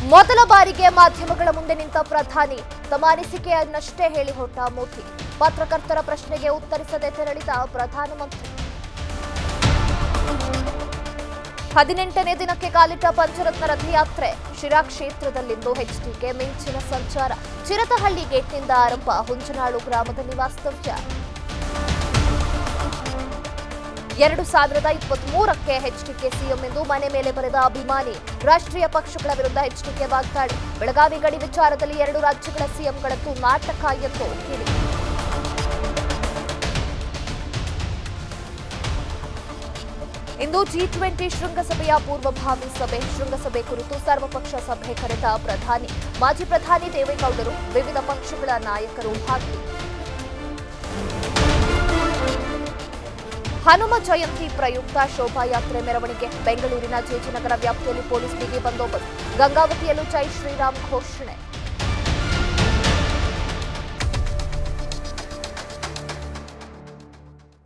ಮೊದಲ ಬಾರಿಗೆ ಮಾಧ್ಯಮಗಳ ಮುಂದೆ ನಿಂತ ಪ್ರಧಾನಿ ತಮ್ಮ ಅನಿಸಿಕೆಯನ್ನಷ್ಟೇ ಹೇಳಿ ಹೊರಟ ಮೋದಿ ಪತ್ರಕರ್ತರ ಪ್ರಶ್ನೆಗೆ ಉತ್ತರಿಸದೆ ತೆರಳಿದ ಪ್ರಧಾನಮಂತ್ರಿ ಹದಿನೆಂಟನೇ ದಿನಕ್ಕೆ ಕಾಲಿಟ್ಟ ಪಂಚರತ್ನ ರಥಯಾತ್ರೆ ಶಿರಾ ಕ್ಷೇತ್ರದಲ್ಲಿಂದು ಎಚ್ಡಿಕೆ ಮಿಂಚಿನ ಸಂಚಾರ ಚಿರತಹಳ್ಳಿ ಗೇಟ್ನಿಂದ ಆರಂಭ ಹುಂಜನಾಳು ಗ್ರಾಮದಲ್ಲಿ ವಾಸ್ತವ್ಯ ಎರಡು ಸಾವಿರದ ಇಪ್ಪತ್ಮೂರಕ್ಕೆ ಎಚ್ಡಿಕೆ ಸಿಎಂ ಎಂದು ಮನೆ ಮೇಲೆ ಬರೆದ ಅಭಿಮಾನಿ ರಾಷ್ಟ್ರೀಯ ಪಕ್ಷಗಳ ವಿರುದ್ಧ ಎಚ್ಡಿಕೆ ವಾಗ್ದಾಳಿ ಬೆಳಗಾವಿ ಗಡಿ ವಿಚಾರದಲ್ಲಿ ಎರಡು ರಾಜ್ಯಗಳ ಸಿಎಂಗಳದ್ದು ನಾಟಕ ಎಂದು ಕಿಡಿ ಇಂದು ಜಿ ಟ್ವೆಂಟಿ ಶೃಂಗಸಭೆಯ ಪೂರ್ವಭಾವಿ ಸಭೆ ಶೃಂಗಸಭೆ ಕುರಿತು ಸರ್ವಪಕ್ಷ ಸಭೆ ಕರೆದ ಪ್ರಧಾನಿ ಮಾಜಿ ಪ್ರಧಾನಿ ದೇವೇಗೌಡರು ವಿವಿಧ ಪಕ್ಷಗಳ ನಾಯಕರು ಭಾಗಿ ಹನುಮ ಜಯಂತಿ ಪ್ರಯುಕ್ತ ಶೋಭಾಯಾತ್ರೆ ಮೆರವಣಿಗೆ ಬೆಂಗಳೂರಿನ ಜೆಜಿನಗರ ವ್ಯಾಪ್ತಿಯಲ್ಲಿ ಪೊಲೀಸ್ ಬಿಗಿ ಬಂದೋಬಸ್ತ್ ಗಂಗಾವತಿಯಲ್ಲೂ ಜೈ ಶ್ರೀರಾಮ್ ಘೋಷಣೆ